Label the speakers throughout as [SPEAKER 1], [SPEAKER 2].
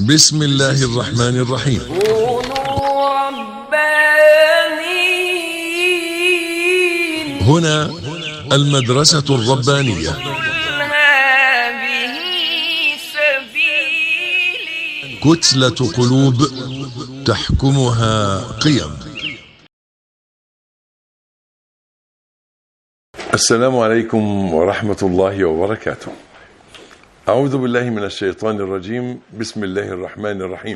[SPEAKER 1] بسم الله الرحمن الرحيم
[SPEAKER 2] كونوا ربانيين
[SPEAKER 1] هنا المدرسة الربانية
[SPEAKER 2] قل هذه سبيلي
[SPEAKER 1] كتلة قلوب تحكمها قيم
[SPEAKER 3] السلام عليكم ورحمة الله وبركاته. أعوذ بالله من الشيطان الرجيم، بسم الله الرحمن الرحيم.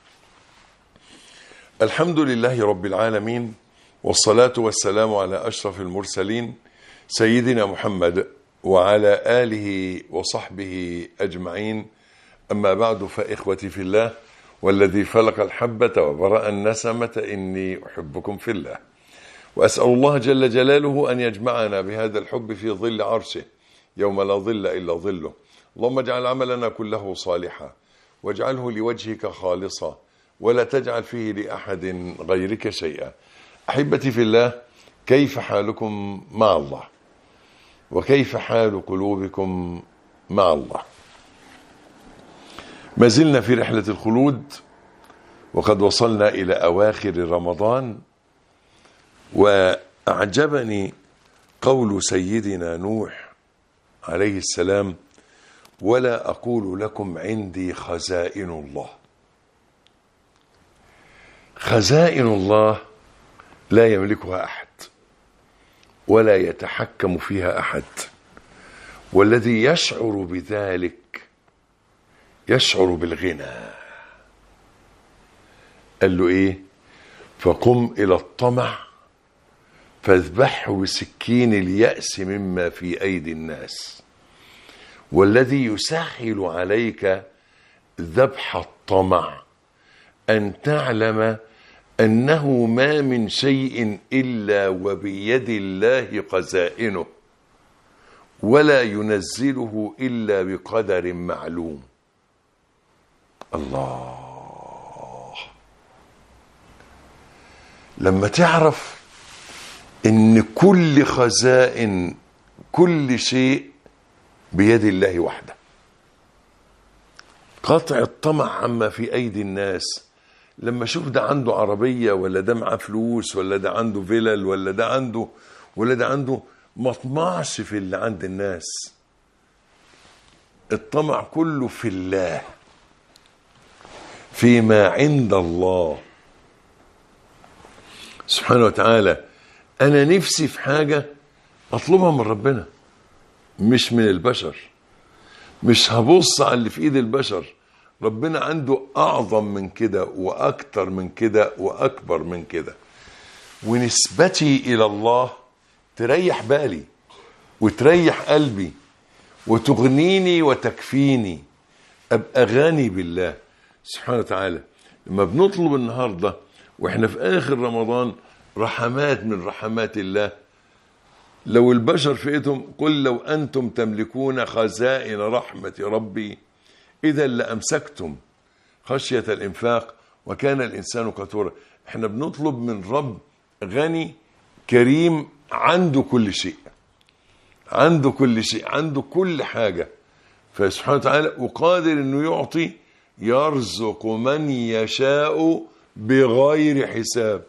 [SPEAKER 3] الحمد لله رب العالمين والصلاة والسلام على أشرف المرسلين سيدنا محمد وعلى آله وصحبه أجمعين. أما بعد فإخوتي في الله والذي فلق الحبة وبرأ النسمة إني أحبكم في الله. واسال الله جل جلاله ان يجمعنا بهذا الحب في ظل عرشه يوم لا ظل الا ظله اللهم اجعل عملنا كله صالحا واجعله لوجهك خالصا ولا تجعل فيه لاحد غيرك شيئا احبتي في الله كيف حالكم مع الله وكيف حال قلوبكم مع الله ما زلنا في رحله الخلود وقد وصلنا الى اواخر رمضان واعجبني قول سيدنا نوح عليه السلام ولا اقول لكم عندي خزائن الله خزائن الله لا يملكها احد ولا يتحكم فيها احد والذي يشعر بذلك يشعر بالغنى قال له ايه فقم الى الطمع فاذبحه بسكين اليأس مما في أيدي الناس والذي يسهل عليك ذبح الطمع أن تعلم أنه ما من شيء إلا وبيد الله خزائنه ولا ينزله إلا بقدر معلوم الله لما تعرف ان كل خزائن كل شيء بيد الله وحده قطع الطمع عما في ايدي الناس لما اشوف ده عنده عربيه ولا ده معاه فلوس ولا ده عنده فيلل ولا ده عنده ولا ده عنده ما اطمعش في اللي عند الناس الطمع كله في الله فيما عند الله سبحانه وتعالى انا نفسي في حاجه اطلبها من ربنا مش من البشر مش هبص على اللي في ايد البشر ربنا عنده اعظم من كده واكتر من كده واكبر من كده ونسبتي الى الله تريح بالي وتريح قلبي وتغنيني وتكفيني ابقى غني بالله سبحانه وتعالى لما بنطلب النهارده واحنا في اخر رمضان رحمات من رحمات الله لو البشر في ايدهم قل لو انتم تملكون خزائن رحمه ربي اذا لامسكتم خشيه الانفاق وكان الانسان قتورا احنا بنطلب من رب غني كريم عنده كل شيء عنده كل شيء عنده كل حاجه فسبحانه وتعالى وقادر انه يعطي يرزق من يشاء بغير حساب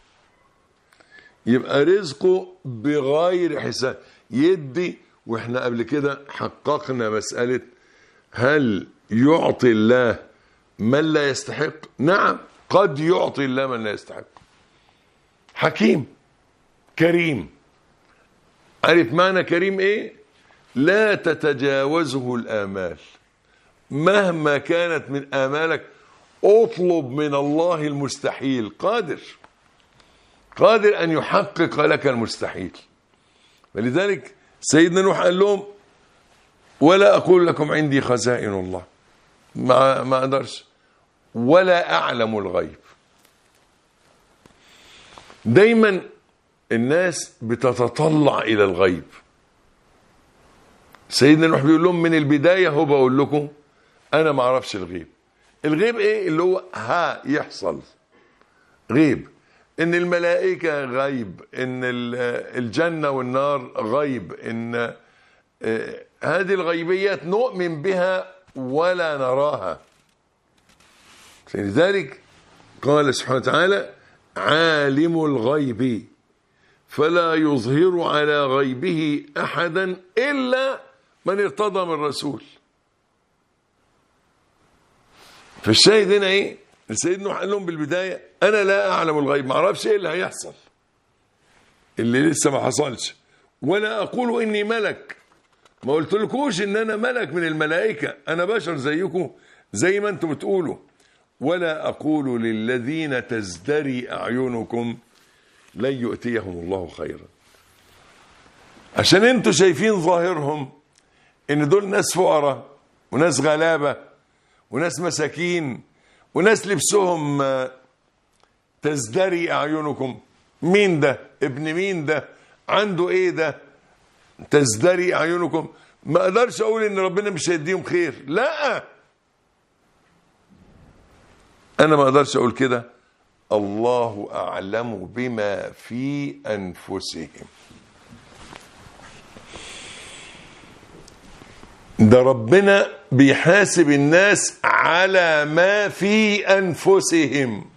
[SPEAKER 3] يبقى رزقه بغير حساب يدي واحنا قبل كده حققنا مسألة هل يعطي الله من لا يستحق نعم قد يعطي الله من لا يستحق حكيم كريم عارف معنى كريم ايه لا تتجاوزه الآمال مهما كانت من آمالك اطلب من الله المستحيل قادر قادر ان يحقق لك المستحيل فلذلك سيدنا نوح قال لهم ولا اقول لكم عندي خزائن الله ما ما اقدرش ولا اعلم الغيب دايما الناس بتتطلع الى الغيب سيدنا نوح بيقول لهم من البدايه هو بقول لكم انا ما اعرفش الغيب الغيب ايه اللي هو ها يحصل غيب ان الملائكه غيب ان الجنه والنار غيب ان هذه الغيبيات نؤمن بها ولا نراها فلذلك قال سبحانه وتعالى عالم الغيب فلا يظهر على غيبه احدا الا من ارتضى من رسول فالشاهد هنا ايه سيدنا نوح قال لهم بالبدايه انا لا اعلم الغيب ما اعرفش ايه اللي هيحصل اللي لسه ما حصلش ولا اقول اني ملك ما قلتلكوش ان انا ملك من الملائكه انا بشر زيكم زي ما انتم بتقولوا ولا اقول للذين تزدري اعينكم لن يؤتيهم الله خيرا عشان انتوا شايفين ظاهرهم ان دول ناس فقراء وناس غلابه وناس مساكين وناس لبسهم آه، تزدري اعينكم مين ده ابن مين ده عنده ايه ده تزدري اعينكم ما اقدرش اقول ان ربنا مش هيديهم خير لا انا ما اقدرش اقول كده الله اعلم بما في انفسهم ده ربنا بيحاسب الناس على ما في انفسهم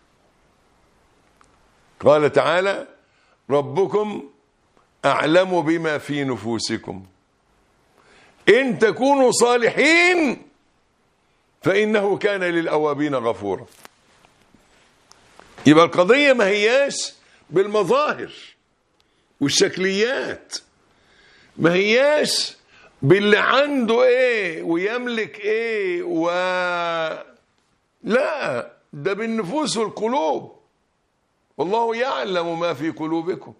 [SPEAKER 3] قال تعالى ربكم اعلم بما في نفوسكم ان تكونوا صالحين فانه كان للاوابين غفورا يبقى القضيه ما هياش بالمظاهر والشكليات ما هياش باللي عنده ايه ويملك ايه و لا ده بالنفوس والقلوب والله يعلم ما في قلوبكم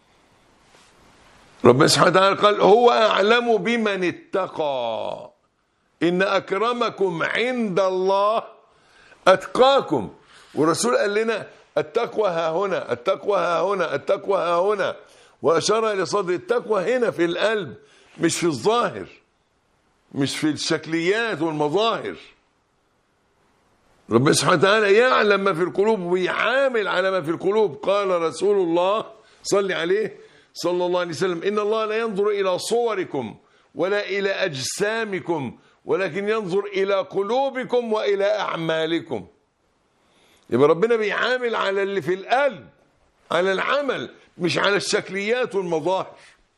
[SPEAKER 3] ربنا سبحانه وتعالى قال هو اعلم بمن اتقى ان اكرمكم عند الله اتقاكم والرسول قال لنا التقوى ها هنا التقوى ها هنا التقوى ها هنا واشار الى صدر التقوى هنا في القلب مش في الظاهر مش في الشكليات والمظاهر ربنا سبحانه وتعالى يعلم ما في القلوب ويعامل على ما في القلوب قال رسول الله صلي عليه صلى الله عليه وسلم إن الله لا ينظر إلى صوركم ولا إلى أجسامكم ولكن ينظر إلى قلوبكم وإلى أعمالكم يبقى ربنا بيعامل على اللي في القلب على العمل مش على الشكليات والمظاهر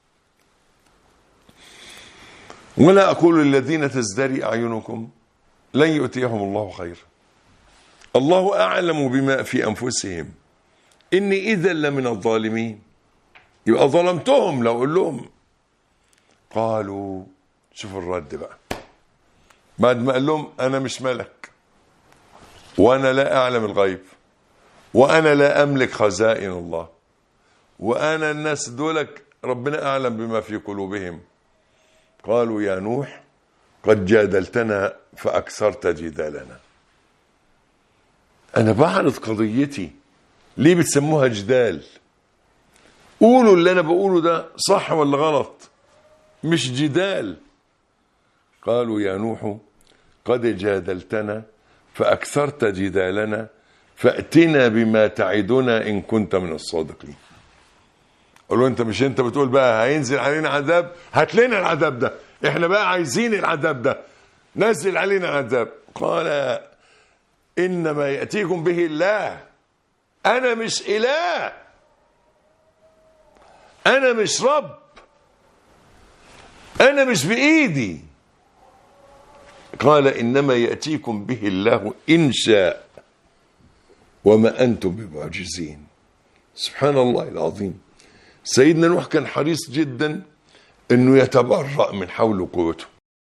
[SPEAKER 3] ولا أقول للذين تزدري أعينكم لن يؤتيهم الله خيرا الله أعلم بما في أنفسهم إني إذا لمن الظالمين يبقى ظلمتهم لو أقول لهم قالوا شوفوا الرد بقى بعد ما قال لهم أنا مش ملك وأنا لا أعلم الغيب وأنا لا أملك خزائن الله وأنا الناس دولك ربنا أعلم بما في قلوبهم قالوا يا نوح قد جادلتنا فأكثرت جدالنا أنا بعرض قضيتي ليه بتسموها جدال قولوا اللي أنا بقوله ده صح ولا غلط مش جدال قالوا يا نوح قد جادلتنا فأكثرت جدالنا فأتنا بما تعدنا إن كنت من الصادقين قالوا انت مش انت بتقول بقى هينزل علينا عذاب هات لنا العذاب ده احنا بقى عايزين العذاب ده نزل علينا العذاب قال انما ياتيكم به الله انا مش اله انا مش رب انا مش بايدي قال انما ياتيكم به الله ان شاء وما انتم بمعجزين سبحان الله العظيم سيدنا نوح كان حريص جدا انه يتبرأ من حول وقوته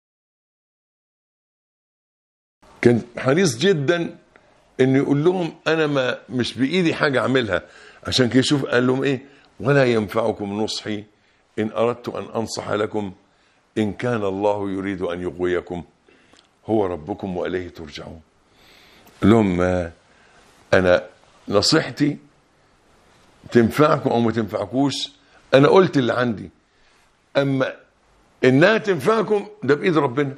[SPEAKER 3] كان حريص جدا انه يقول لهم انا ما مش بايدي حاجه اعملها عشان كده شوف قال لهم ايه ولا ينفعكم نصحي ان اردت ان انصح لكم ان كان الله يريد ان يغويكم هو ربكم واليه ترجعون قال لهم ما انا نصيحتي تنفعكم او ما تنفعكوش انا قلت اللي عندي اما انها تنفعكم ده بايد ربنا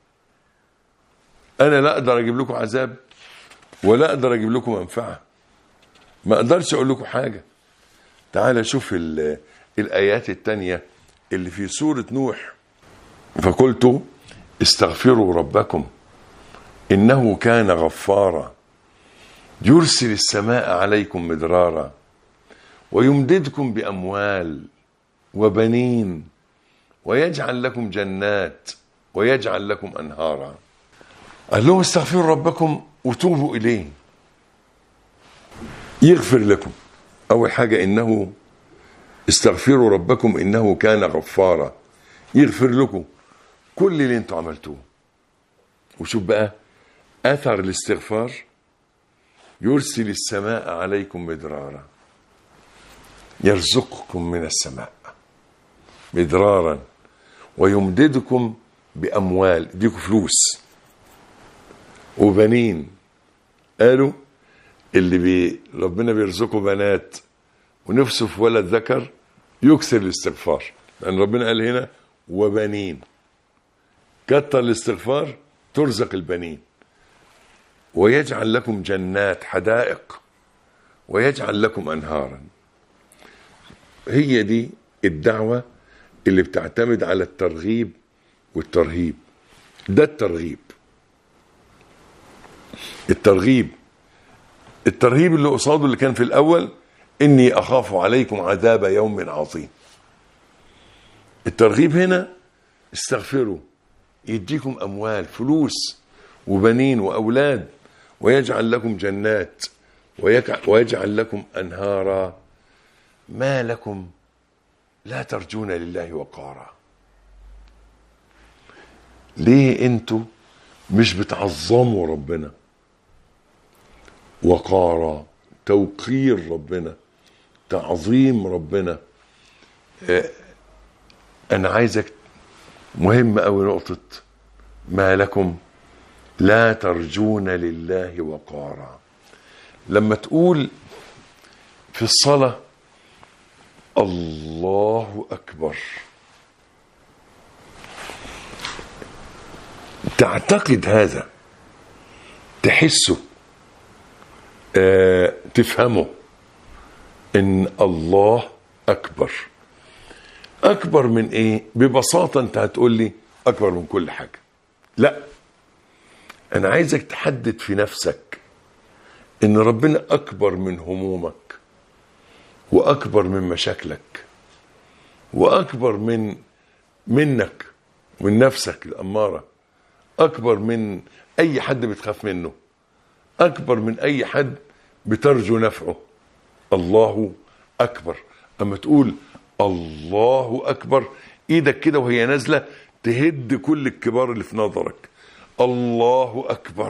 [SPEAKER 3] انا لا اقدر اجيب لكم عذاب ولا اقدر اجيب لكم منفعه ما اقدرش اقول لكم حاجه تعال شوف ال- الايات التانية اللي في سوره نوح فقلت استغفروا ربكم انه كان غفارا يرسل السماء عليكم مدرارا ويمددكم باموال وبنين ويجعل لكم جنات ويجعل لكم انهارا قال لهم استغفروا ربكم وتوبوا اليه يغفر لكم اول حاجه انه استغفروا ربكم انه كان غفارا يغفر لكم كل اللي انتوا عملتوه وشوف بقى اثر الاستغفار يرسل السماء عليكم مدرارا يرزقكم من السماء مدرارا ويمددكم باموال يديكم فلوس وبنين قالوا اللي بي ربنا بيرزقه بنات ونفسه في ولد ذكر يكثر الاستغفار لان ربنا قال هنا وبنين كتر الاستغفار ترزق البنين ويجعل لكم جنات حدائق ويجعل لكم انهارا هي دي الدعوه اللي بتعتمد على الترغيب والترهيب ده الترغيب الترغيب الترهيب اللي قصاده اللي كان في الاول اني اخاف عليكم عذاب يوم عظيم الترغيب هنا استغفروا يديكم اموال فلوس وبنين واولاد ويجعل لكم جنات ويك- ويجعل لكم انهارا ما لكم لا ترجون لله وقارا ليه انتوا مش بتعظموا ربنا وقارا توقير ربنا تعظيم ربنا آه، انا عايزك مهم قوي نقطة ما لكم لا ترجون لله وقارا لما تقول في الصلاة الله أكبر تعتقد هذا تحسه آه، تفهمه ان الله اكبر اكبر من ايه ببساطه انت هتقول لي اكبر من كل حاجه لا انا عايزك تحدد في نفسك ان ربنا اكبر من همومك واكبر من مشاكلك واكبر من منك من نفسك الاماره اكبر من اي حد بتخاف منه اكبر من اي حد بترجو نفعه الله اكبر اما تقول الله اكبر ايدك كده وهي نازله تهد كل الكبار اللي في نظرك الله اكبر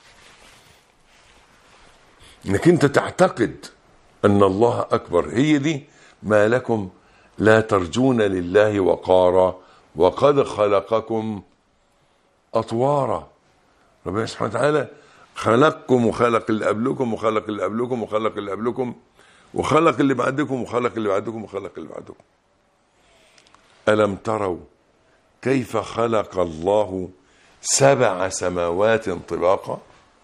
[SPEAKER 3] انك انت تعتقد ان الله اكبر هي دي ما لكم لا ترجون لله وقارا وقد خلقكم اطوارا ربنا سبحانه وتعالى خلقكم وخلق اللي قبلكم وخلق اللي قبلكم وخلق اللي قبلكم وخلق اللي بعدكم وخلق اللي بعدكم وخلق اللي بعدكم ألم تروا كيف خلق الله سبع سماوات طباقا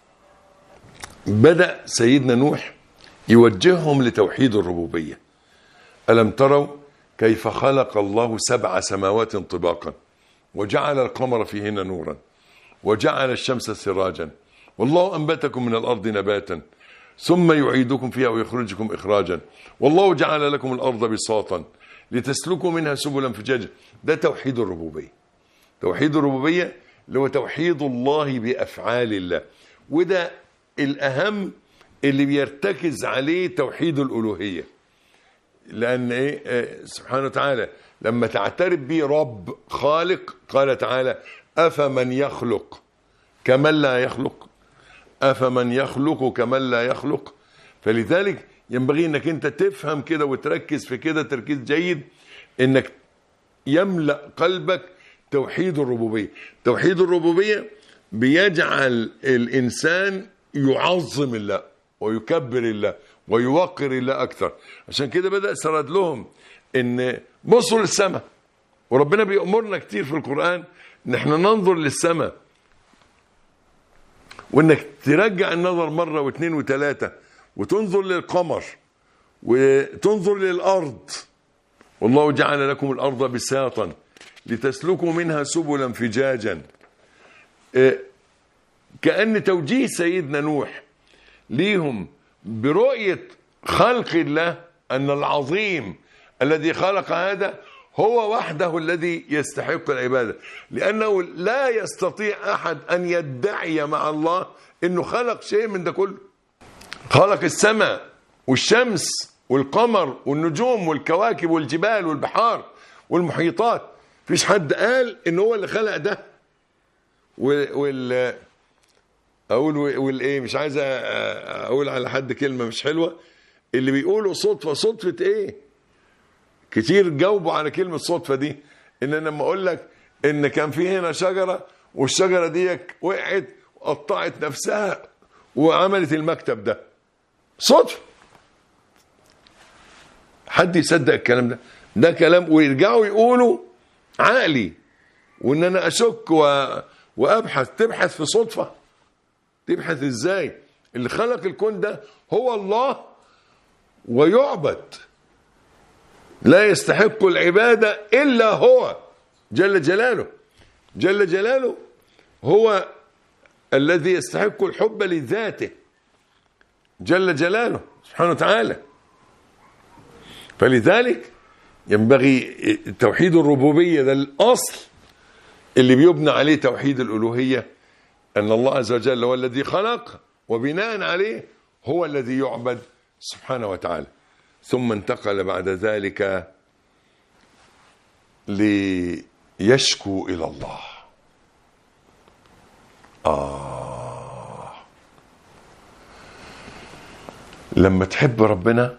[SPEAKER 3] بدأ سيدنا نوح يوجههم لتوحيد الربوبية ألم تروا كيف خلق الله سبع سماوات طباقا وجعل القمر فيهن نورا وجعل الشمس سراجا والله أنبتكم من الأرض نباتا ثم يعيدكم فيها ويخرجكم إخراجا والله جعل لكم الأرض بساطا لتسلكوا منها سبلا فجاجا ده توحيد الربوبية توحيد الربوبية اللي هو توحيد الله بأفعال الله وده الأهم اللي بيرتكز عليه توحيد الألوهية لأن إيه آه، سبحانه وتعالى لما تعترف به رب خالق قال تعالى أفمن يخلق كمن لا يخلق أفمن يخلق كمن لا يخلق فلذلك ينبغي انك انت تفهم كده وتركز في كده تركيز جيد انك يملأ قلبك توحيد الربوبية توحيد الربوبية بيجعل الإنسان يعظم الله ويكبر الله ويوقر الله أكثر عشان كده بدأ سرد لهم إن بصوا للسماء وربنا بيأمرنا كتير في القرآن إن احنا ننظر للسماء وإنك ترجع النظر مرة واثنين وثلاثة وتنظر للقمر وتنظر للأرض والله جعل لكم الأرض بساطا لتسلكوا منها سبلا فجاجا إيه، كأن توجيه سيدنا نوح ليهم برؤية خلق الله أن العظيم الذي خلق هذا هو وحده الذي يستحق العبادة لأنه لا يستطيع أحد أن يدعي مع الله أنه خلق شيء من ده كله خلق السماء والشمس والقمر والنجوم والكواكب والجبال والبحار والمحيطات فيش حد قال ان هو اللي خلق ده وال, وال... اقول والايه مش عايز أ- اقول على حد كلمه مش حلوه اللي بيقولوا صدفه صدفه ايه كتير جاوبوا على كلمه صدفه دي ان انا لما اقول لك ان كان في هنا شجره والشجره دي وقعت وقطعت نفسها وعملت المكتب ده صدفه حد يصدق الكلام ده ده كلام ويرجعوا يقولوا عقلي وان انا اشك و... وابحث تبحث في صدفه تبحث ازاي اللي خلق الكون ده هو الله ويعبد لا يستحق العباده الا هو جل جلاله جل جلاله هو الذي يستحق الحب لذاته جل جلاله سبحانه وتعالى فلذلك ينبغي توحيد الربوبيه ده الاصل اللي بيبنى عليه توحيد الالوهيه ان الله عز وجل هو الذي خلق وبناء عليه هو الذي يعبد سبحانه وتعالى ثم انتقل بعد ذلك ليشكو الى الله آه لما تحب ربنا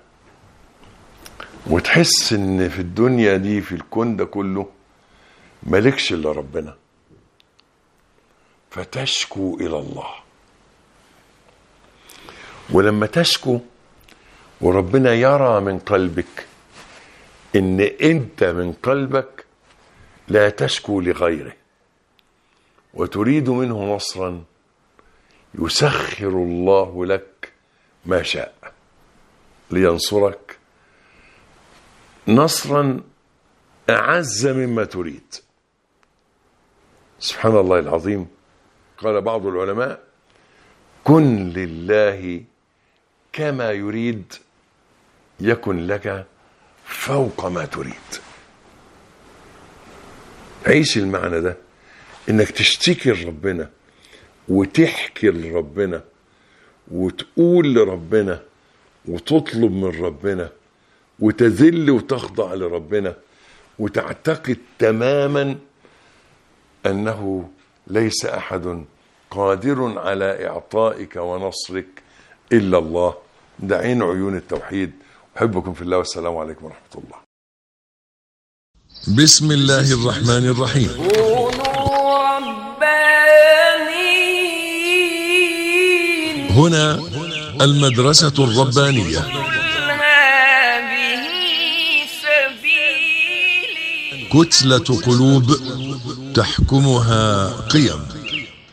[SPEAKER 3] وتحس ان في الدنيا دي في الكون ده كله مالكش الا ربنا فتشكو الى الله ولما تشكو وربنا يرى من قلبك ان انت من قلبك لا تشكو لغيره وتريد منه نصرا يسخر الله لك ما شاء لينصرك نصرا اعز مما تريد سبحان الله العظيم قال بعض العلماء كن لله كما يريد يكن لك فوق ما تريد عيش المعنى ده انك تشتكي لربنا وتحكي لربنا وتقول لربنا وتطلب من ربنا وتذل وتخضع لربنا وتعتقد تماما انه ليس احد قادر على اعطائك ونصرك الا الله ده عين عيون التوحيد احبكم في الله والسلام عليكم ورحمه الله
[SPEAKER 1] بسم الله الرحمن الرحيم
[SPEAKER 2] كونوا ربانيين
[SPEAKER 1] هنا المدرسة الربانية
[SPEAKER 2] قل هذه سبيلي
[SPEAKER 1] كتلة قلوب تحكمها قيم